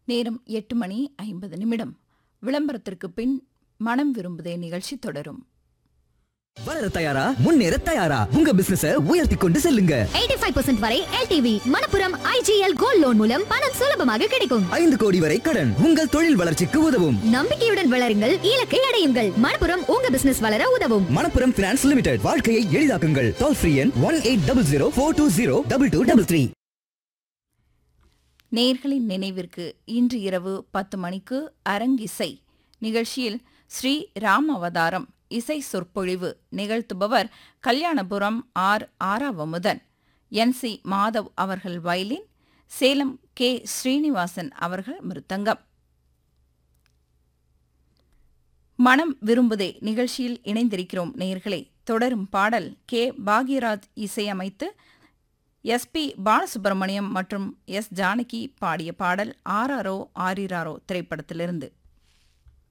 நேரம் எட்டு மணி ஐம்பது நிமிடம் விளம்பரத்திற்கு பின் மனம் விரும்புதே நிகழ்ச்சி தொடரும் வளர தயாரா முன்னேற தயாரா உங்க பிசினஸ உயர்த்தி கொண்டு செல்லுங்க 85% வரை LTV Manappuram IGL gold loan மூலம் பணம் சுலபமாக கிடைக்கும் ஐந்து கோடி வரை கடன் உங்கள் தொழில் வளர்ச்சிக்கு உதவும் நம்பிக்கையுடன் வளருங்கள் இலக்கை அடையுங்கள் மணப்புரம் உங்க பிசினஸ் வளர உதவும் மணப்புரம் பினான்ஸ் லிமிடெட் வாழ்க்கையை எளிதாக்குங்கள் டோல் ஃப்ரீ எண் one eight double zero four two zero double two double three நேர்களின் நினைவிற்கு இன்று இரவு பத்து மணிக்கு அரங்கிசை நிகழ்ச்சியில் ஸ்ரீ ராம் அவதாரம் இசை சொற்பொழிவு நிகழ்த்துபவர் Kalyanapuram R Aravamudhan N C Madhav அவர்கள் வயலின் சேலம் கே ஸ்ரீனிவாசன் அவர்கள் மிருத்தங்கம் மனம் விரும்புதே நிகழ்ச்சியில் இணைந்திருக்கிறோம் நேயர்களே தொடரும் பாடல் கே பாக்யராஜ் இசையமைத்து எஸ் பி பாலசுப்ரமணியம் மற்றும் எஸ் ஜானகி பாடிய பாடல் ஆராரோ ஆரிராரோ திரைப்படத்திலிருந்து